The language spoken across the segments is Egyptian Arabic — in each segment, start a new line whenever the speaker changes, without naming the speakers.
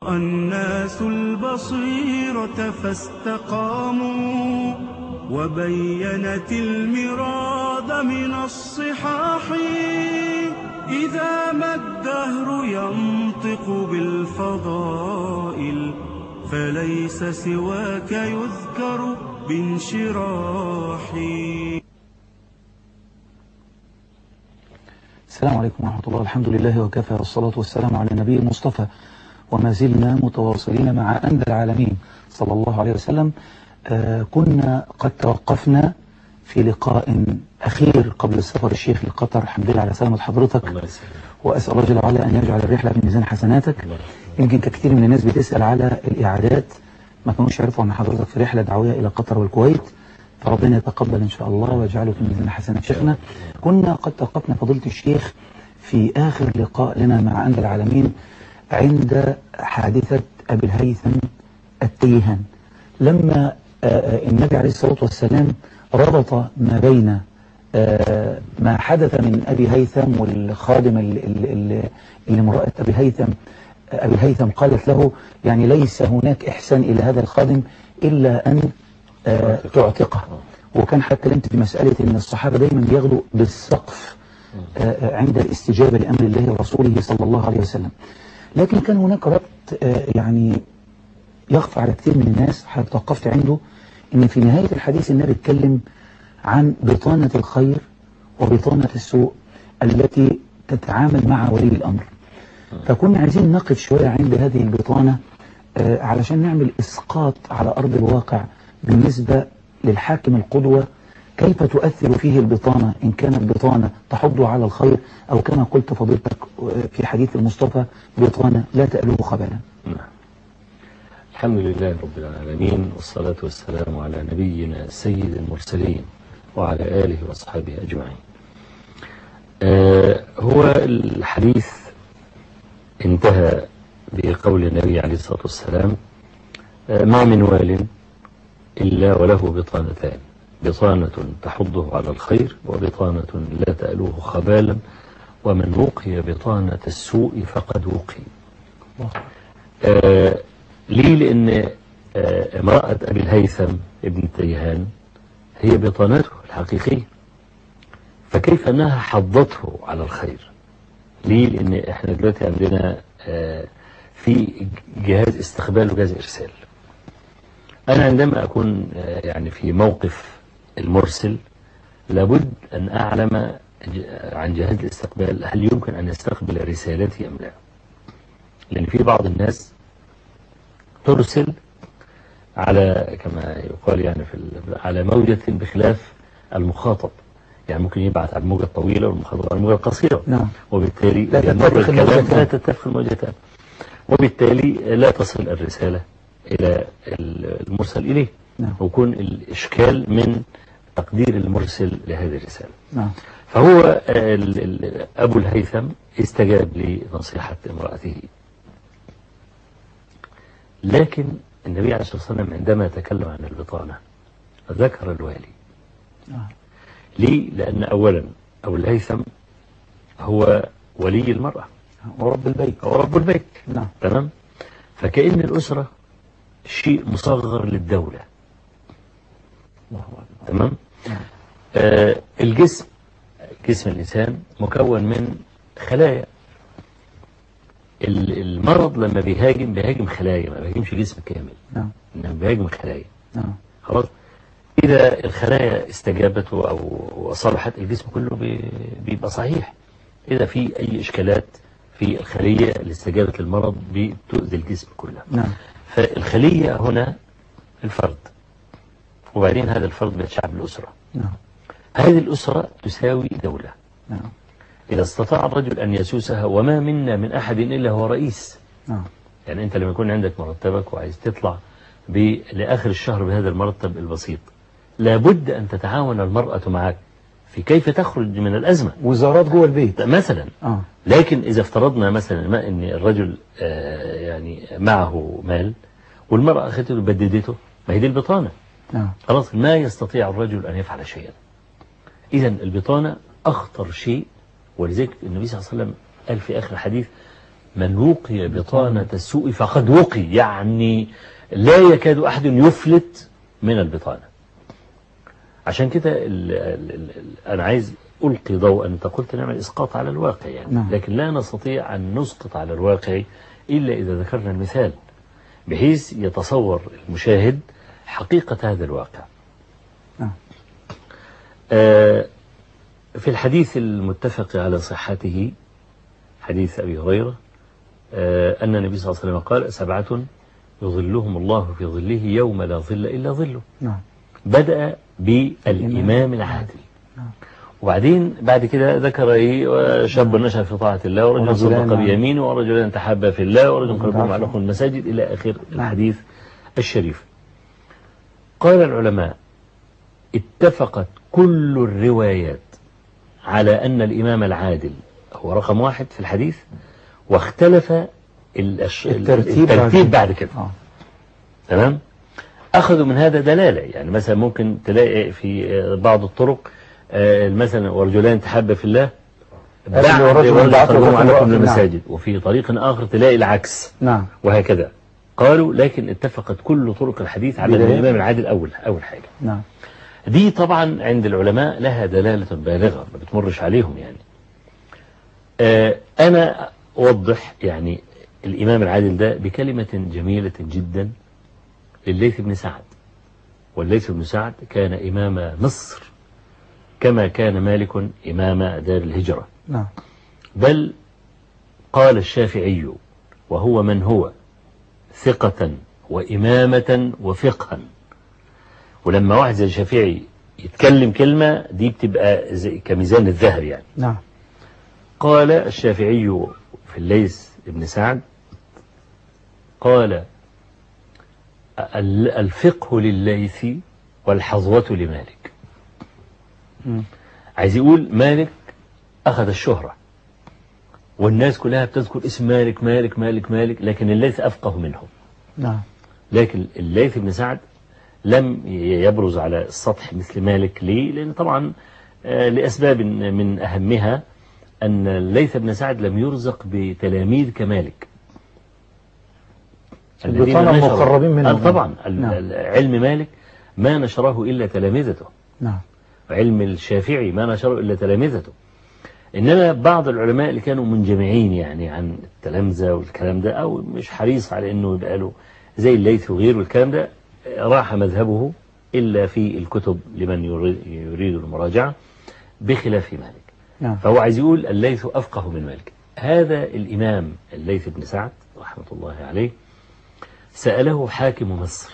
رأى الناس البصيرة فاستقاموا وبينت المراد من الصحاح إذا ما الدهر ينطق بالفضائل فليس سواك يذكر بانشراحي
السلام عليكم ورحمة الله الحمد لله وكفى والصلاة والسلام على النبي المصطفى وما زلنا متواصلين مع أنبى العالمين صلى الله عليه وسلم آه كنا قد توقفنا في لقاء أخير قبل السفر الشيخ لقطر الحمد لله على سلامة حضرتك
الله يسلمك
وأسأل الله جل وعلا أن يجعل الرحلة في ميزان حسناتك يمكن كثير من الناس بتسأل على الإعادات ما كانوش يعرفوا أن حضرتك في رحلة دعوية إلى قطر والكويت فربنا يتقبل إن شاء الله ويجعله في ميزان حسنات شيخنا كنا قد توقفنا فضيلة الشيخ في آخر لقاء لنا مع أنبى العالمين عند حادثة أبي الهيثم التيهان لما آه، النبي عليه الصلاة والسلام ربط ما بين آه، ما حدث من أبي هيثم والخادم اللي, اللي, اللي امرأة أبي هيثم أبي الهيثم قالت له يعني ليس هناك إحسان إلى هذا الخادم إلا أن آه، تعتقه وكان حتى اتكلمت في مسألة أن الصحابة دايما بياخدوا بالسقف آه، عند الاستجابة لأمر الله ورسوله صلى الله عليه وسلم لكن كان هناك ربط آه، يعني يخفى على كثير من الناس حضرتك توقفت عنده ان في نهاية الحديث النبي اتكلم عن بطانة الخير وبطانة السوء التي تتعامل مع ولي الأمر فكنا عايزين نقف شوية عند هذه البطانة آه، علشان نعمل إسقاط على أرض الواقع بالنسبة للحاكم القدوة كيف تؤثر فيه البطانة إن كانت بطانة تحض على الخير أو كما قلت فضيلتك آه، في حديث المصطفى بطانة لا تألوه خبالا
نعم. الحمد لله رب العالمين والصلاة والسلام على نبينا سيد المرسلين وعلى آله وصحبه أجمعين آه هو الحديث انتهى بقول النبي عليه الصلاة والسلام آه ما من وال إلا وله بطانتان بطانة تحضه على الخير وبطانة لا تألوه خبالا ومن وقي بطانة السوء فقد وقي آه ليه لأن آه امرأة أبي الهيثم ابن التيهان هي بطانته الحقيقية فكيف أنها حضته على الخير ليه لأن احنا دلوقتي عندنا آه في جهاز استقبال وجهاز إرسال أنا عندما أكون آه يعني في موقف المرسل لابد أن أعلم عن جهاز الاستقبال هل يمكن أن يستقبل رسالتي أم لا لأن في بعض الناس ترسل على كما يقال يعني في على موجة بخلاف المخاطب يعني ممكن يبعث على الموجة الطويلة والمخاطب على الموجة القصيرة
نعم
وبالتالي
لا
يمر
تتفق
الكلام
الموجتان.
لا تتفق الموجتان وبالتالي لا تصل الرسالة إلى المرسل إليه
نعم
ويكون الإشكال من تقدير المرسل لهذه الرسالة
نعم
فهو آه، ال- ال- أبو الهيثم استجاب لنصيحة امرأته لكن النبي عليه الصلاة والسلام عندما تكلم عن البطانة ذكر الوالي
نعم
ليه؟ لأن أولا أبو الهيثم هو ولي المرأة
ورب البيت
هو رب البيت
نعم
تمام فكأن الأسرة شيء مصغر للدولة
الله أكبر
تمام
نعم.
آه الجسم جسم الإنسان مكون من خلايا ال- المرض لما بيهاجم بيهاجم خلايا ما بيهاجمش جسم كامل
نعم
إنما بيهاجم خلايا
نعم
خلاص إذا الخلايا استجابت أو وصلحت الجسم كله بي- بيبقى صحيح إذا في أي إشكالات في الخلية اللي استجابت للمرض بتؤذي الجسم كله
نعم
فالخلية هنا الفرد وبعدين هذا الفرد بيتشعب الأسرة
نعم
هذه الأسرة تساوي دولة
نعم
إذا استطاع الرجل أن يسوسها وما منا من أحد إلا هو رئيس
نعم
يعني أنت لما يكون عندك مرتبك وعايز تطلع ب- لآخر الشهر بهذا المرتب البسيط لابد أن تتعاون المرأة معك في كيف تخرج من الأزمة
وزارات جوه البيت
مثلا
اه
لكن إذا افترضنا مثلا ما أن الرجل آه، يعني معه مال والمرأة أخذته بددته ما هي دي البطانة
نعم
خلاص ما يستطيع الرجل أن يفعل شيئا إذا البطانة أخطر شيء ولذلك النبي صلى الله عليه وسلم قال في آخر الحديث من وقي بطانة السوء فقد وقي يعني لا يكاد أحد يفلت من البطانة عشان كده ال ال ال أنا عايز ألقي ضوء أنت قلت نعمل إسقاط على الواقع يعني
نعم.
لكن لا نستطيع أن نسقط على الواقع إلا إذا ذكرنا المثال بحيث يتصور المشاهد حقيقة هذا الواقع
نعم.
آه، في الحديث المتفق على صحته حديث أبي هريرة آه، أن النبي صلى الله عليه وسلم قال سبعة يظلهم الله في ظله يوم لا ظل إلا ظله
نعم
بدأ بالإمام العادل
نعم.
وبعدين بعد كده ذكر ايه شاب نشأ في طاعة الله ورجل
ورجلان
صدق
نعم.
بيمينه ورجلان تحابا في الله ورجل
ورجل
قلبه
عفوا.
معلق المساجد إلى آخر
نعم.
الحديث الشريف قال العلماء اتفقت كل الروايات على أن الإمام العادل هو رقم واحد في الحديث واختلف ال- الش-
الترتيب
الترتيب بعد كده
آه.
تمام أخذوا من هذا دلالة يعني مثلا ممكن تلاقي في بعض الطرق آه، مثلا ورجلان تحب في الله بعد
رجل ورجل
ورجل
بعث
قلبهم
وقتل
عليكم
وقتل.
من
نعم.
المساجد وفي طريق آخر تلاقي العكس
نعم
وهكذا قالوا لكن اتفقت كل طرق الحديث على أن
بداية.
الإمام العادل أول أول حاجة
نعم
دي طبعا عند العلماء لها دلالة بالغة ما بتمرش عليهم يعني آه، أنا أوضح يعني الإمام العادل ده بكلمة جميلة جدا لليث بن سعد والليث بن سعد كان إمام مصر كما كان مالك إمام دار الهجرة
نعم
بل قال الشافعي وهو من هو ثقة وإمامة وفقها ولما واحد زي الشافعي يتكلم كلمة دي بتبقى زي كميزان الذهب يعني
نعم
قال الشافعي في الليث بن سعد قال ال- الفقه لليث والحظوة لمالك
مم.
عايز يقول مالك أخذ الشهرة والناس كلها بتذكر اسم مالك مالك مالك مالك لكن الليث أفقه منهم
نعم
لكن الليث بن سعد لم يبرز على السطح مثل مالك ليه لأن طبعا آه، لأسباب من أهمها أن الليث بن سعد لم يرزق بتلاميذ كمالك الذين
البطانة
نشروا-
المقربين منهم.
آه، طبعا ال-
نعم.
ال- علم مالك ما نشره إلا تلامذته
نعم
وعلم الشافعي ما نشره إلا تلامذته إنما بعض العلماء اللي كانوا منجمعين يعني عن التلامذة والكلام ده أو مش حريص على إنه يبقى له زي الليث وغيره والكلام ده راح مذهبه إلا في الكتب لمن يريد, يريد المراجعة بخلاف مالك
نعم
فهو عايز يقول الليث أفقه من مالك هذا الإمام الليث بن سعد رحمة الله عليه سأله حاكم مصر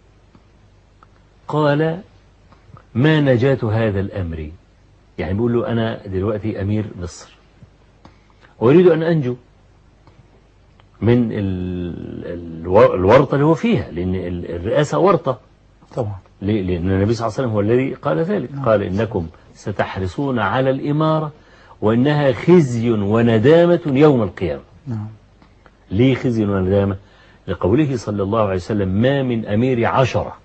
قال ما نجاة هذا الأمر يعني بيقول له أنا دلوقتي أمير مصر أريد أن أنجو من ال- الو- الورطة اللي هو فيها لأن ال- الرئاسة ورطة
طبعا
ليه؟ لأن النبي صلى الله عليه وسلم هو الذي قال ذلك قال إنكم ستحرصون على الإمارة وإنها خزي وندامة يوم القيامة
نعم
ليه خزي وندامة لقوله صلى الله عليه وسلم ما من أمير عشرة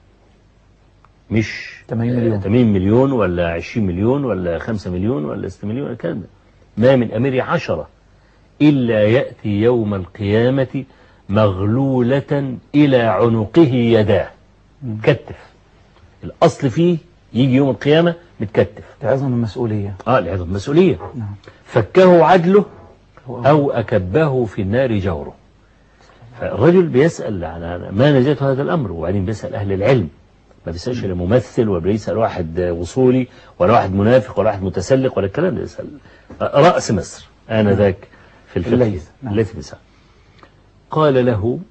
مش
80 مليون.
80 مليون ولا 20 مليون ولا 5 مليون ولا 6 مليون الكلام ده ما من أمير عشرة إلا يأتي يوم القيامة مغلولة إلى عنقه يداه كتف الأصل فيه يجي يوم القيامة متكتف
لعظم المسؤولية
آه لعظم مسؤولية
نعم
فكه عدله
هو-
أو أكبه في النار جوره فالرجل بيسأل على ما نجاة هذا الأمر وبعدين بيسأل أهل العلم ما بيسألش لا ممثل ولا بيسأل واحد وصولي ولا واحد منافق ولا واحد متسلق ولا الكلام ده يسأل رأس مصر آنذاك في الفقه
الليث، نعم.
الليث بن سعد قال له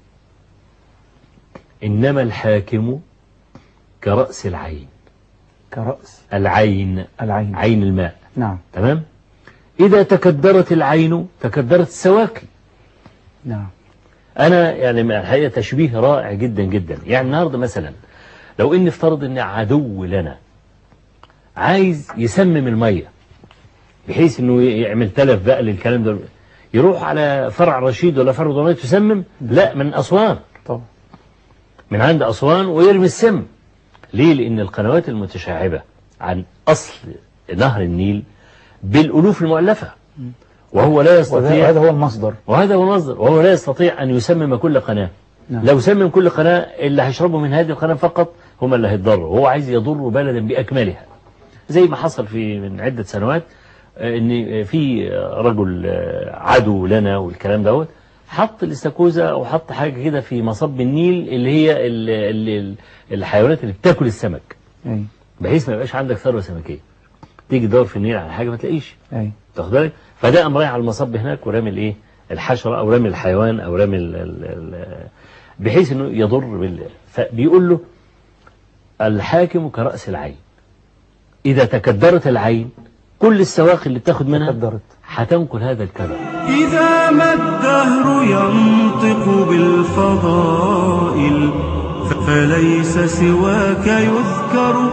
إنما الحاكم كرأس العين
كرأس
العين
العين
عين الماء
نعم
تمام إذا تكدرت العين تكدرت السواقي
نعم
أنا يعني من الحقيقة تشبيه رائع جدا جدا يعني النهاردة مثلا لو إن افترض إن عدو لنا عايز يسمم المية بحيث إنه يعمل تلف بقى للكلام ده يروح على فرع رشيد ولا فرع ضمير تسمم لا من أسوان
طبعا
من عند أسوان ويرمي السم ليه لأن القنوات المتشعبة عن أصل نهر النيل بالألوف المؤلفة وهو لا
وهذا
يستطيع
وهذا هو المصدر
وهذا هو المصدر وهو لا يستطيع أن يسمم كل قناة
نعم.
لو سمم كل قناة اللي هيشربوا من هذه القناة فقط هم اللي هيتضروا وهو عايز يضر بلدا بأكملها زي ما حصل في من عدة سنوات آه، ان في رجل آه، عدو لنا والكلام دوت حط الاستاكوزا او حط حاجة كده في مصب النيل اللي هي ال- ال- ال- الحيوانات اللي بتاكل السمك
أي
بحيث ما يبقاش عندك ثروة سمكية تيجي تدور في النيل على حاجة ما تلاقيش
أي
تاخد بالك فده قام رايح على المصب هناك ورامي الايه الحشره او رامي الحيوان او رامي ال ال ال بحيث انه يضر بال فبيقول له الحاكم كراس العين اذا تكدرت العين كل السواقي اللي بتاخد منها
تكدرت
هتنقل هذا الكدر
إذا ما الدهر ينطق بالفضائل ف- فليس سواك يذكر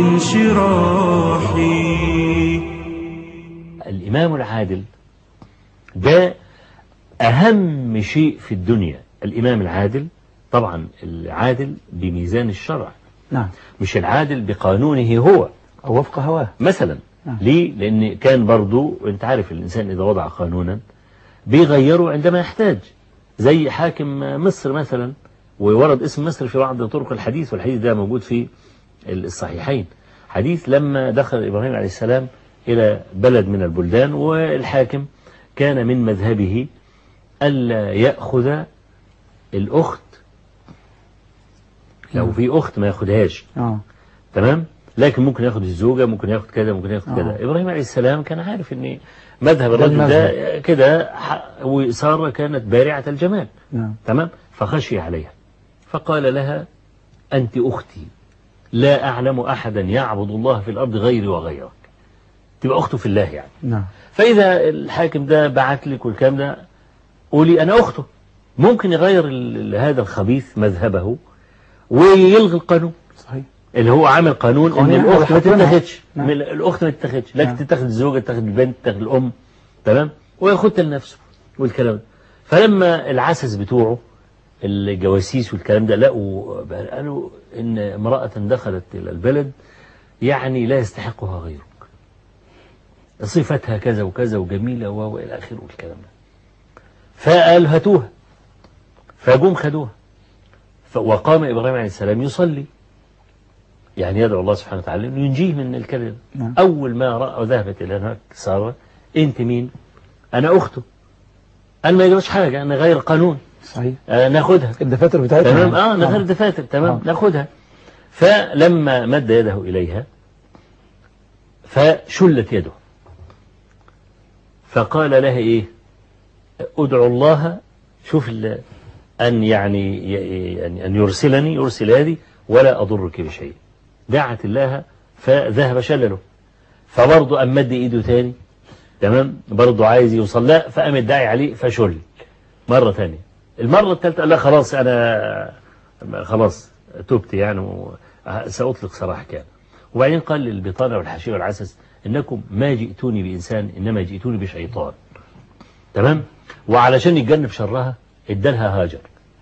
بانشراحي
الامام العادل ده اهم شيء في الدنيا الامام العادل طبعا العادل بميزان الشرع
نعم
مش العادل بقانونه هو
أو وفق هواه
مثلا
نعم.
ليه لان كان برضو انت عارف الانسان اذا وضع قانونا بيغيره عندما يحتاج زي حاكم مصر مثلا وورد اسم مصر في بعض طرق الحديث والحديث ده موجود في الصحيحين حديث لما دخل ابراهيم عليه السلام الى بلد من البلدان والحاكم كان من مذهبه الا ياخذ الاخت لو في اخت ما ياخدهاش
آه
تمام لكن ممكن ياخد الزوجة ممكن ياخد كذا ممكن ياخد
آه.
كذا إبراهيم عليه السلام كان عارف إن مذهب
ده
الرجل ده
المذهب.
كده ح- وسارة كانت بارعة الجمال
نعم
تمام فخشي عليها فقال لها أنت أختي لا أعلم أحدا يعبد الله في الأرض غيري وغيرك تبقى أخته في الله يعني
نعم
فإذا الحاكم ده بعت لك والكلام ده قولي أنا أخته ممكن يغير ال- هذا الخبيث مذهبه ويلغي القانون
صحيح
اللي هو عامل قانون ان
قانون
الاخت ما
حاطينها.
تتاخدش
نعم.
من الاخت ما تتاخدش لكن
نعم.
تتاخد الزوجه تتاخد البنت تتاخد الام تمام وياخدها لنفسه والكلام ده فلما العسس بتوعه الجواسيس والكلام ده لقوا قالوا ان امراه دخلت الى البلد يعني لا يستحقها غيرك صفتها كذا وكذا وجميله و- والى اخره والكلام ده فقال هاتوها فجم خدوها ف- وقام ابراهيم عليه السلام يصلي يعني يدعو الله سبحانه وتعالى انه ينجيه من الكلام
نعم.
اول ما راى ذهبت الى هناك ساره انت مين؟ انا اخته قال ما يجراش حاجه انا غير قانون
صحيح
آه ناخدها
الدفاتر بتاعتنا
تمام اه نغير الدفاتر تمام
آه.
ناخدها فلما مد يده اليها فشلت يده فقال لها ايه ادعو الله شوف ال- ان يعني ي- يعني ان يرسلني يرسل هذه ولا اضرك بشيء دعت الله فذهب شلله فبرضه قام مد ايده تاني تمام برضه عايز يوصل لا فقام الداعي عليه فشل مرة تانية المرة الثالثة قال لا خلاص أنا خلاص تبت يعني و- سأطلق سراح كان وبعدين قال للبطانة والحشية والعسس إنكم ما جئتوني بإنسان إنما جئتوني بشيطان تمام وعلشان يتجنب شرها ادالها هاجر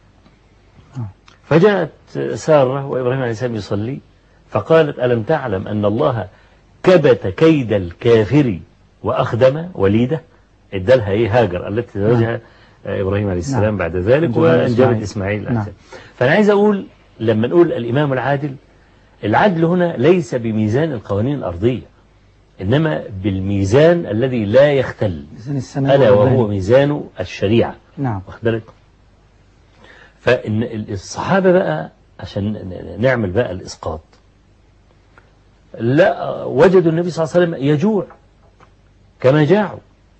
فجاءت سارة وإبراهيم عليه السلام يصلي فقالت ألم تعلم أن الله كبت كيد الكافر وأخدم وليده ادالها إيه هاجر التي تزوجها إبراهيم عليه السلام
نعم.
بعد ذلك
أنجبت
وأنجبت
إسماعيل.
إسماعيل
نعم.
فأنا عايز أقول لما نقول الإمام العادل العدل هنا ليس بميزان القوانين الأرضية إنما بالميزان الذي لا يختل
ميزان السماء
ألا
والأرضين.
وهو ميزان الشريعة
نعم
واخد بالك فإن الصحابة بقى عشان ن- نعمل بقى الإسقاط لا وجدوا النبي صلى الله عليه وسلم يجوع كما جاعوا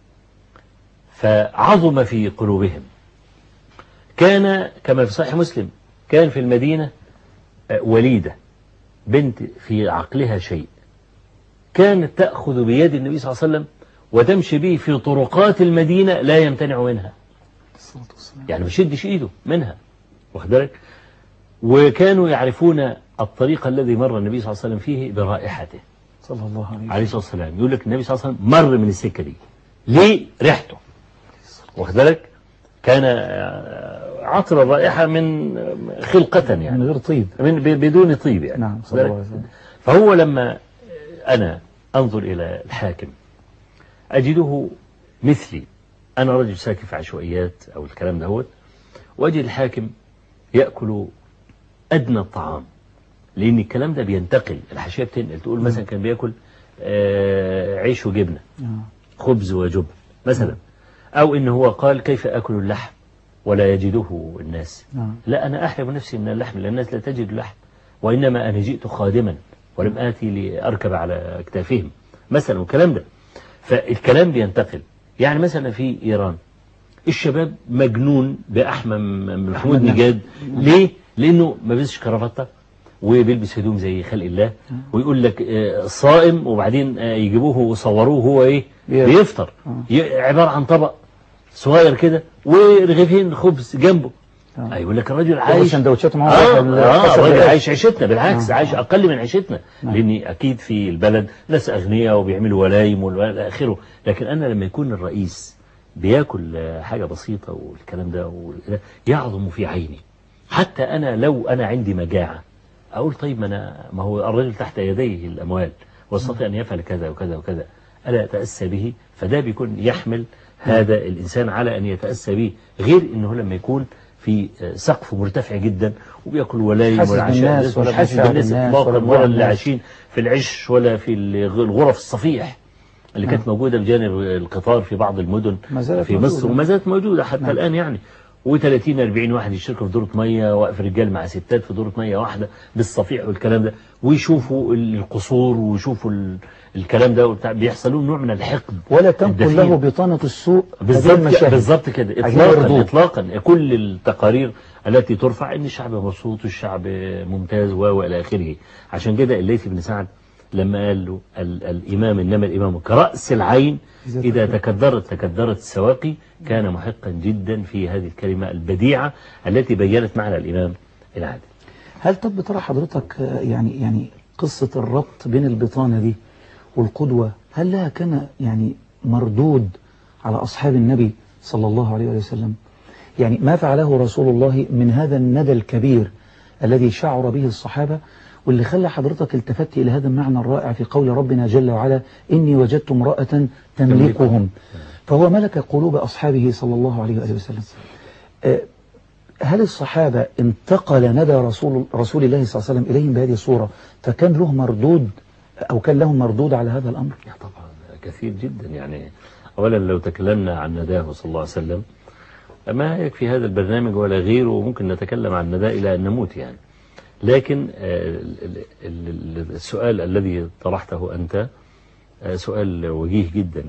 فعظم في قلوبهم كان كما في صحيح مسلم كان في المدينة آه، وليدة بنت في عقلها شيء كانت تأخذ بيد النبي صلى الله عليه وسلم وتمشي به في طرقات المدينة لا يمتنع منها
الصلاة والسلام.
يعني ما يشدش ايده منها واخد بالك وكانوا يعرفون الطريق الذي مر النبي صلى الله عليه وسلم فيه برائحته
صلى الله عليه وسلم
عليه الصلاه والسلام يقول لك النبي صلى الله عليه وسلم مر من السكه دي ليه ريحته واخد بالك كان آه، عطر الرائحه من خلقه يعني
من غير طيب
من ب- بدون طيب يعني
نعم
واخد
صلى الله
بالك؟
عليه وسلم
فهو لما أنا أنظر إلى الحاكم أجده مثلي أنا رجل ساكن في عشوائيات أو الكلام دهوت وأجي الحاكم يأكل أدنى الطعام لأن الكلام ده بينتقل الحاشية بتنقل تقول مثلا كان بياكل آه، عيش وجبنة
آه.
خبز وجبن مثلا أو إن هو قال كيف أكل اللحم ولا يجده الناس
نعم.
لا أنا أحرم نفسي من اللحم لأن الناس لا تجد اللحم وإنما أنا جئت خادما ولم آتي لأركب على أكتافهم مثلا والكلام ده فالكلام بينتقل يعني مثلا في إيران الشباب مجنون بأحمد محمود
أحمد
نجاد ليه؟ لأنه ما بيلبسش كرافتة وبيلبس هدوم زي خلق الله ويقول لك آه، صائم وبعدين آه، يجيبوه ويصوروه هو ايه
بيفطر.
بيفطر ي- عبارة عن طبق صغير كده ورغيفين خبز جنبه
آه.
آه، يقول لك الراجل
ياخد
عايش
سندوتشات معاه
اه,
عشان
آه
الكسر
الراجل
بالعيش.
عايش عيشتنا بالعكس
آه.
عايش اقل من عيشتنا
نعم.
لاني اكيد في البلد ناس اغنياء وبيعملوا ولايم والى اخره لكن انا لما يكون الرئيس بياكل آه، حاجه بسيطه والكلام ده وال- يعظم في عيني حتى انا لو انا عندي مجاعه اقول طيب ما انا ما هو الرجل تحت يديه الاموال واستطيع ان يفعل كذا وكذا وكذا الا اتاسى به فده بيكون يحمل هذا الانسان على ان يتاسى به غير انه لما يكون في آه، سقف مرتفع جدا وبياكل ولايم
حاسس
ولا
بالناس
عشاء
ولا
ولا حاسس
بيشعر
بالناس
بالناس
اطلاقا
ولا
ولا
بيوعى
اللي
الناس.
عايشين في العش ولا في الغ- الغرف الصفيح اللي كانت موجوده بجانب القطار في بعض المدن
ما زالت
في مصر
موجودة.
وما زالت موجوده حتى
نعم.
الان يعني و30 40 واحد يشتركوا في دورة مية واقف رجال مع ستات في دورة مية واحدة بالصفيح والكلام ده ويشوفوا القصور ويشوفوا ال- الكلام ده وبتاع بيحصل لهم نوع من الحقد
ولا تنقل
الدفين.
له بطانة السوء
بالظبط
هذه
كده
المشاهد.
بالظبط كده
عايزين
اطلاقا
يرضوه.
اطلاقا كل التقارير التي ترفع ان الشعب مبسوط والشعب ممتاز و والى اخره عشان كده الليثي بن سعد لما قال له ال الامام انما الامام كراس العين
إذا
اذا تكدرت تكدرت السواقي كان محقا جدا في هذه الكلمه البديعه التي بينت معنى الامام العادل
هل طب ترى حضرتك آه، يعني يعني قصة الربط بين البطانة دي والقدوة هل لها كان يعني مردود على أصحاب النبي صلى الله عليه وسلم يعني ما فعله رسول الله من هذا الندى الكبير الذي شعر به الصحابة واللي خلى حضرتك التفت إلى هذا المعنى الرائع في قول ربنا جل وعلا إني وجدت امرأة تملكهم فهو ملك قلوب أصحابه صلى الله عليه وآله وسلم آه، هل الصحابة انتقل ندى رسول رسول الله صلى الله عليه وسلم إليهم بهذه الصورة فكان له مردود أو كان لهم مردود على هذا الأمر
يا طبعا كثير جدا يعني اولا لو تكلمنا عن نداه صلى الله عليه وسلم ما يكفي هذا البرنامج ولا غيره وممكن نتكلم عن نداه الى ان نموت يعني لكن آه، ال- ال- ال- السؤال الذي طرحته انت آه، سؤال وجيه جدا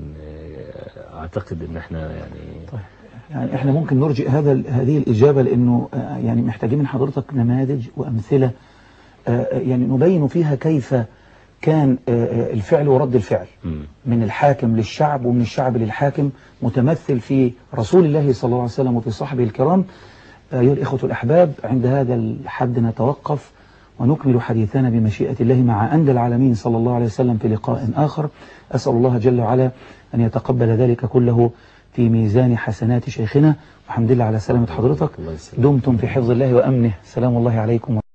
آه، اعتقد ان احنا يعني
طيب يعني احنا ممكن نرجئ هذا هذه الإجابة لأنه آه، يعني محتاجين من حضرتك نماذج وأمثلة آه، آه، يعني نبين فيها كيف كان آه، آه، الفعل ورد الفعل
مم.
من الحاكم للشعب ومن الشعب للحاكم متمثل في رسول الله صلى الله عليه وسلم وفي صحبه الكرام آه، أيها الإخوة الأحباب عند هذا الحد نتوقف ونكمل حديثنا بمشيئة الله مع أندى العالمين صلى الله عليه وسلم في لقاء آخر أسأل الله جل وعلا أن يتقبل ذلك كله في ميزان حسنات شيخنا والحمد لله على سلامة حضرتك
الله يسلمك.
دمتم في حفظ الله وأمنه سلام الله عليكم